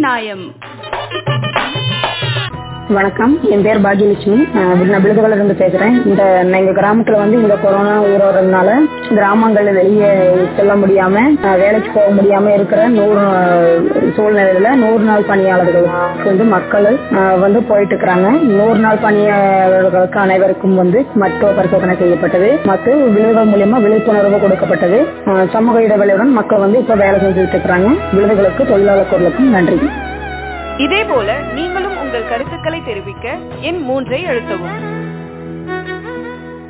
நியாயம் வணக்கம் என் பேர் பாகியலட்சுமி அஹ் நான் விழுதுகள்ல இருந்து பேசுறேன் இந்த எங்க கிராமத்துல வந்து இந்த கொரோனா உயிரோடுறதுனால கிராமங்கள்ல வெளியே செல்ல முடியாம அஹ் வேலைக்கு போக முடியாம இருக்கிற நூறு அஹ், சூழ்நிலையில நூறு நாள் பணியாளர்களுக்கு வந்து மக்கள் அஹ், வந்து போயிட்டு இருக்கிறாங்க நூறு நாள் பணியாளர்களுக்கு அனைவருக்கும் வந்து மருத்துவ பரிசோதனை செய்யப்பட்டது மற்றும் விழுதுகள் மூலியமா விழிப்புணர்வு கொடுக்கப்பட்டது அஹ், சமூக இடைவெளியுடன் மக்கள் வந்து இப்ப வேலை செஞ்சுட்டு இருக்கிறாங்க விழுதுகளுக்கு தொழிலாளர் குரலுக்கும் நன்றி இதேபோல நீங்களும் உங்கள் கருத்துக்களை தெரிவிக்க எண் மூன்றை அழுத்தவும்